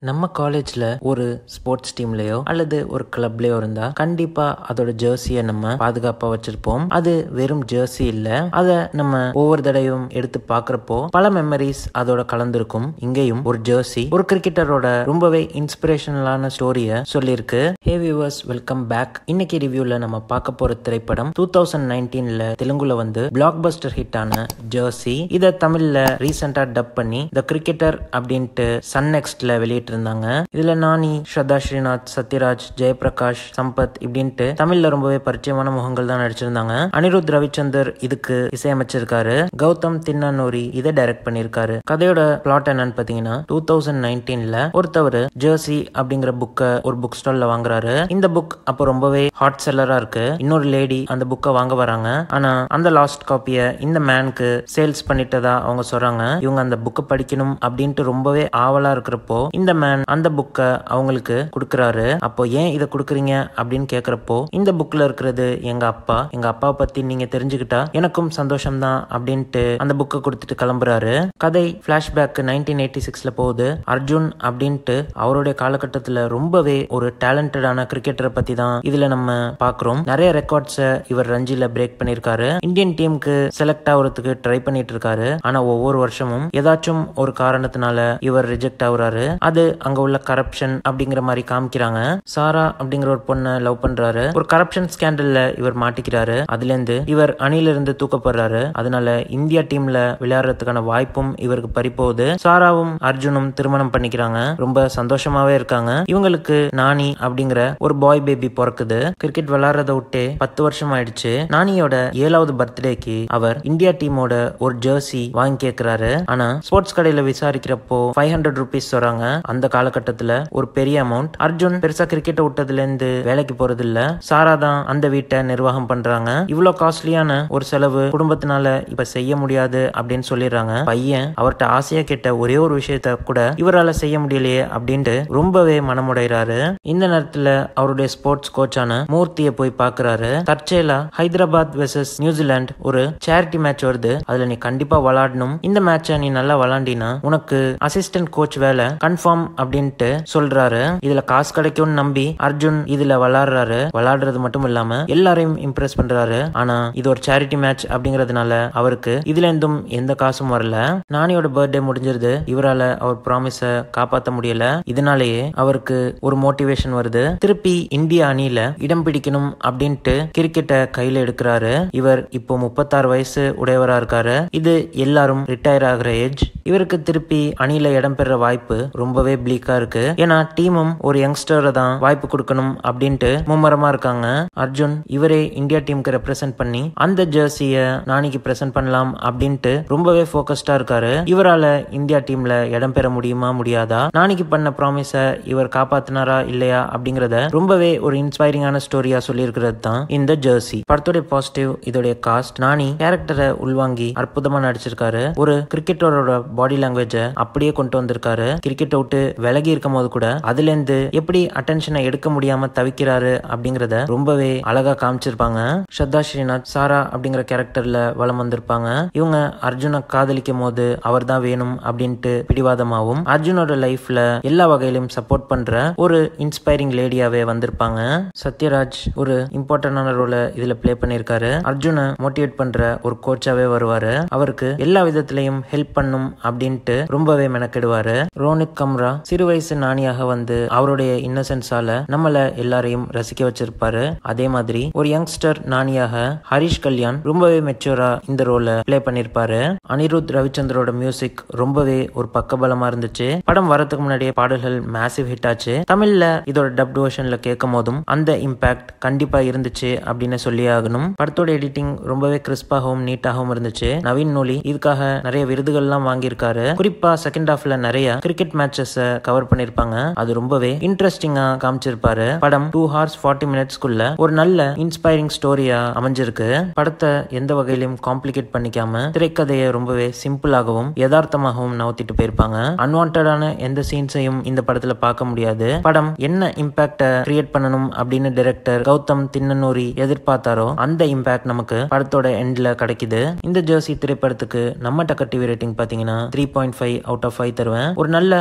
நம்ம காலேஜ்ல ஒரு ஸ்போர்ட்ஸ் டீம்லயோ அல்லது ஒரு கிளப்லயோ இருந்தா கண்டிப்பா அதோட ஜெர்சியை நம்ம பாதுகாப்பா வச்சிருப்போம் அது வெறும் ஜெர்சி இல்ல அதை நம்ம ஒவ்வொரு தடவையும் எடுத்து பாக்குறப்போ பல மெமரிஸ் அதோட கலந்திருக்கும் இங்கேயும் ஒரு ஜெர்சி ஒரு கிரிக்கெட்டரோட ரொம்பவே இன்ஸ்பிரேஷனலான ஸ்டோரிய சொல்லியிருக்கு ஹே வியூவர்ஸ் வெல்கம் பேக் இன்னைக்கு ரிவ்யூல நம்ம பார்க்க போற திரைப்படம் டூ தௌசண்ட் நைன்டீன்ல தெலுங்குல வந்து பிளாக் பஸ்டர் ஹிட் ஆன ஜெர்சி இத தமிழ்ல ரீசெண்டா டப் பண்ணி த கிரிக்கெட்டர் அப்படின்ட்டு சன் நெக்ஸ்ட்ல வெளியிட்டு இருந்தாங்க இதுல நானி ஸ்ரத்தா ஸ்ரீநாத் சத்யராஜ் ஜெயபிரகாஷ் சம்பத் இப்படின்ட்டு தமிழ்ல ரொம்பவே பரிச்சயமான முகங்கள் தான் நடிச்சிருந்தாங்க அனிருத் ரவிச்சந்தர் இதுக்கு இசையமைச்சிருக்காரு கௌதம் தின்னனூரி இதை டைரக்ட் பண்ணிருக்காரு கதையோட பிளாட் என்னன்னு பாத்தீங்கன்னா டூ தௌசண்ட் நைன்டீன்ல ஒருத்தவர் ஜெர்சி அப்படிங்கிற புக்கை ஒரு புக் ஸ்டால்ல வாங்குறாரு இந்த புக் அப்போ ரொம்பவே ஹாட் செல்லரா இருக்கு இன்னொரு லேடி அந்த புக்கை வாங்க வராங்க ஆனா அந்த லாஸ்ட் காப்பிய இந்த மேனுக்கு சேல்ஸ் பண்ணிட்டதா அவங்க சொல்றாங்க இவங்க அந்த புக்கை படிக்கணும் அப்படின்ட்டு ரொம்பவே ஆவலா இருக்கிறப்போ இந்த மேன் அந்த புக்கை அவங்களுக்கு கொடுக்கறாரு அப்போ ஏன் இதை கொடுக்குறீங்க அப்படின்னு கேக்குறப்போ இந்த புக்ல இருக்கிறது எங்க அப்பா எங்க அப்பாவை பத்தி நீங்க தெரிஞ்சுக்கிட்டா எனக்கும் சந்தோஷம் தான் அப்படின்ட்டு அந்த புக்கை கொடுத்துட்டு கிளம்புறாரு கதை பிளாஷ்பேக் நைன்டீன் எயிட்டி சிக்ஸ்ல போகுது அர்ஜுன் அப்படின்ட்டு அவருடைய காலகட்டத்துல ரொம்பவே ஒரு டேலண்டடான கிரிக்கெட்டரை பத்தி தான் இதுல நம்ம பாக்குறோம் நிறைய ரெக்கார்ட்ஸை இவர் ரஞ்சில பிரேக் பண்ணிருக்காரு இந்தியன் டீமுக்கு செலக்ட் ஆகுறதுக்கு ட்ரை பண்ணிட்டு இருக்காரு ஆனா ஒவ்வொரு வருஷமும் ஏதாச்சும் ஒரு காரணத்தினால இவர் ரிஜெக்ட் ஆகுறாரு அது அங்க உள்ள கரப்ஷன் அப்படிங்கிற மாதிரி காமிக்கிறாங்க சாரா அப்படிங்கிற ஒரு பொண்ணை லவ் பண்றாரு ஒரு கரப்ஷன் ஸ்கேண்டல்ல இவர் மாட்டிக்கிறாரு அதுல இருந்து இவர் அணில இருந்து தூக்கப்படுறாரு அதனால இந்தியா டீம்ல விளையாடுறதுக்கான வாய்ப்பும் இவருக்கு பறிப்போகுது சாராவும் அர்ஜுனும் திருமணம் பண்ணிக்கிறாங்க ரொம்ப சந்தோஷமாவே இருக்காங்க இவங்களுக்கு நானி அப்படிங்கிற ஒரு பாய் பேபி பிறக்குது கிரிக்கெட் விளையாடுறத விட்டு பத்து வருஷம் ஆயிடுச்சு நானியோட ஏழாவது பர்த்டேக்கு அவர் இந்தியா டீமோட ஒரு ஜெர்சி வாங்கி கேட்கிறாரு ஆனா ஸ்போர்ட்ஸ் கடையில விசாரிக்கிறப்போ ஃபைவ் ஹண்ட்ரட் ருபீஸ் சொல்றாங்க அந்த காலகட்டத்துல ஒரு பெரிய அமௌண்ட் அர்ஜுன் பெருசா கிரிக்கெட் விட்டதுல இருந்து வேலைக்கு போறது இல்ல சாரா தான் அந்த வீட்டை நிர்வாகம் பண்றாங்க இவ்வளவு காஸ்ட்லியான ஒரு செலவு குடும்பத்தினால இப்ப செய்ய முடியாது அப்படின்னு சொல்லிடுறாங்க பையன் அவர்கிட்ட ஆசையா கேட்ட ஒரே ஒரு விஷயத்த கூட இவரால செய்ய முடியலையே அப்படின்ட்டு ரொம்பவே மனமுடைறாரு இந்த நேரத்துல அவருடைய ஸ்போர்ட்ஸ் கோச்சான மூர்த்தியை போய் பாக்குறாரு தற்செயலா ஹைதராபாத் வெர்சஸ் நியூசிலாந்து ஒரு சேரிட்டி மேட்ச் வருது அதுல நீ கண்டிப்பா விளாடணும் இந்த மேட்சை நீ நல்லா விளாண்டினா உனக்கு அசிஸ்டன்ட் கோச் வேலை கன்ஃபார்ம் அப்படின்ட்டு சொல்றாரு இதுல காசு கிடைக்கும்னு நம்பி அர்ஜுன் இதுல விளாடுறாரு விளாடுறது மட்டும் இல்லாம எல்லாரையும் இம்ப்ரெஸ் பண்றாரு ஆனா இது ஒரு சேரிட்டி மேட்ச் அப்படிங்கறதுனால அவருக்கு இதுல இருந்தும் எந்த காசும் வரல நானியோட பர்த்டே முடிஞ்சிருது இவரால அவர் ப்ராமிஸ காப்பாத்த முடியல இதனாலேயே அவருக்கு ஒரு மோட்டிவேஷன் வருது திருப்பி இந்திய அணியில இடம் பிடிக்கணும் அப்படின்ட்டு கிரிக்கெட்டை கையில எடுக்கிறாரு இவர் இப்போ முப்பத்தாறு வயசு உடையவரா இருக்காரு இது எல்லாரும் ரிட்டையர் ஆகிற ஏஜ் இவருக்கு திருப்பி அணியில இடம் பெற வாய்ப்பு ரொம்பவே பிளீக்கா இருக்கு ஏன்னா டீமும் ஒரு யங்ஸ்டரை தான் வாய்ப்பு கொடுக்கணும் அப்படின்ட்டு மும்மரமா இருக்காங்க அர்ஜுன் இவரே இந்தியா டீமுக்கு ரெப்ரசென்ட் பண்ணி அந்த ஜெர்சிய நாளைக்கு பிரசன்ட் பண்ணலாம் அப்படின்ட்டு ரொம்பவே போக்கஸ்டா இருக்காரு இவரால இந்தியா டீம்ல இடம் பெற முடியுமா முடியாதா நாளைக்கு பண்ண ப்ராமிஸ இவர் காப்பாத்தினாரா இல்லையா அப்படிங்கறத ரொம்பவே ஒரு இன்ஸ்பைரிங்கான ஸ்டோரியா சொல்லியிருக்கிறது தான் இந்த ஜெர்சி படத்துடைய பாசிட்டிவ் இதோடைய காஸ்ட் நானி கேரக்டரை உள்வாங்கி அற்புதமா நடிச்சிருக்காரு ஒரு கிரிக்கெட்டரோட பாடி லாங்குவேஜ அப்படியே கொண்டு வந்திருக்காரு கிரிக்கெட்டை விட்டு விலகி இருக்கும் போது கூட அதுல இருந்து எப்படி அட்டென்ஷனை எடுக்க முடியாம தவிக்கிறாரு அப்படிங்கறத ரொம்பவே அழகா காமிச்சிருப்பாங்க ஸ்ரத்தா ஸ்ரீநாத் சாரா அப்படிங்கிற கேரக்டர்ல வளம் வந்திருப்பாங்க இவங்க அர்ஜுனை காதலிக்கும் போது அவர் தான் வேணும் அப்படின்ட்டு பிடிவாதமாவும் அர்ஜுனோட லைஃப்ல எல்லா வகையிலும் சப்போர்ட் பண்ற ஒரு இன்ஸ்பைரிங் லேடியாவே வந்திருப்பாங்க சத்யராஜ் ஒரு இம்பார்ட்டன்டான ரோலை இதுல பிளே பண்ணிருக்காரு அர்ஜுனை மோட்டிவேட் பண்ற ஒரு கோச்சாவே வருவாரு அவருக்கு எல்லா விதத்திலையும் ஹெல்ப் பண்ணும் அப்படின்ட்டு ரொம்பவே மெனக்கெடுவாரு ரோனித் கம்ரா சிறு வயசு நாணியாக வந்து அவருடைய இன்னசென்ஸால நம்மள எல்லாரையும் ரசிக்க வச்சிருப்பாரு அதே மாதிரி ஒரு யங்ஸ்டர் நாணியாக ஹரிஷ் கல்யாண் ரொம்பவே மெச்சூரா இந்த ரோல பிளே பண்ணிருப்பாரு அனிருத் ரவிச்சந்திரோட மியூசிக் ரொம்பவே ஒரு பக்கபலமா இருந்துச்சு படம் வரதுக்கு முன்னாடியே பாடல்கள் மேசிவ் ஹிட் ஆச்சு தமிழ்ல இதோட டப்ட் வெர்ஷன்ல கேட்கும் போதும் அந்த இம்பாக்ட் கண்டிப்பா இருந்துச்சு அப்படின்னு சொல்லி ஆகணும் படத்தோட எடிட்டிங் ரொம்பவே கிறிஸ்பாகவும் நீட்டாகவும் இருந்துச்சு நவீன் நூலி இதுக்காக நிறைய விருதுகள்லாம் வாங்கியிருக்காரு குறிப்பா செகண்ட் ஹாஃப்ல நிறைய கிரிக்கெட் மேட்சஸ் கவர் பண்ணிருப்பாங்க அது ரொம்பவே இன்ட்ரெஸ்டிங்கா காமிச்சிருப்பாரு படம் டூ ஹார்ஸ் ஃபார்ட்டி மினிட்ஸ்க்குள்ள ஒரு நல்ல இன்ஸ்பைரிங் ஸ்டோரியா அமைஞ்சிருக்கு படத்தை எந்த வகையிலும் காம்ப்ளிகேட் பண்ணிக்காம திரைக்கதையை ரொம்பவே சிம்பிளாகவும் யதார்த்தமாகவும் நவுத்திட்டு போயிருப்பாங்க அன்வான்டான எந்த சீன்ஸையும் இந்த படத்துல பார்க்க முடியாது படம் என்ன இம்பாக்ட கிரியேட் பண்ணணும் அப்படின்னு டைரக்டர் கௌதம் தின்னனூரி எதிர்பார்த்தாரோ அந்த இம்பாக்ட் நமக்கு படத்தோட எண்ட்ல கிடைக்குது இந்த ஜெர்சி திரைப்படத்துக்கு நம்ம டக்கர் டிவி ரேட்டிங் பாத்தீங்கன்னா three point five out of five தருவேன் ஒரு நல்ல ஹார்ட்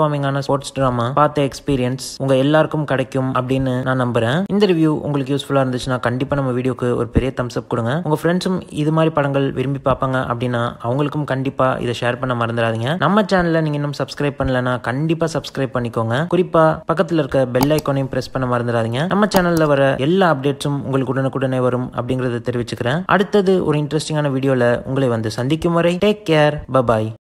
வார்மிங்கான ஸ்போர்ட்ஸ் ட்ராமா பார்த்த எக்ஸ்பீரியன்ஸ் உங்க எல்லாருக்கும் கிடைக்கும் அப்படின்னு நான் நம்புறேன் இந்த ரிவ்யூ உங்களுக்கு யூஸ்ஃபுல்லா இருந்துச்சுன்னா கண்டிப்பா நம்ம வீடியோக்கு ஒரு பெரிய தம்ஸ் அப் கொடுங்க உங்க ஃப்ரெண்ட்ஸும் இது மாதிரி படங்கள் விரும்பி பார்ப்பாங்க அப்படின்னா அவங்களுக்கும் கண்டிப்பா இதை ஷேர் பண்ண மறந்துடாதீங்க நம்ம சேனல்ல நீங்க இன்னும் சப்ஸ்கிரைப் பண்ணலனா கண்டிப்பா சப்ஸ்கிரைப் பண்ணிக்கோங்க குறிப்பா பக்கத்துல இருக்க பெல் ஐக்கானையும் பிரஸ் பண்ண மறந்துடாதீங்க நம்ம சேனல்ல வர எல்லா அப்டேட்ஸும் உங்களுக்கு உடனுக்குடனே வரும் அப்படிங்கறத தெரிவிச்சுக்கிறேன் அடுத்தது ஒரு இன்ட்ரெஸ்டிங்கான வீடியோல உங்களை வந்து சந்திக்கும் வரை டேக் கேர் பபாய்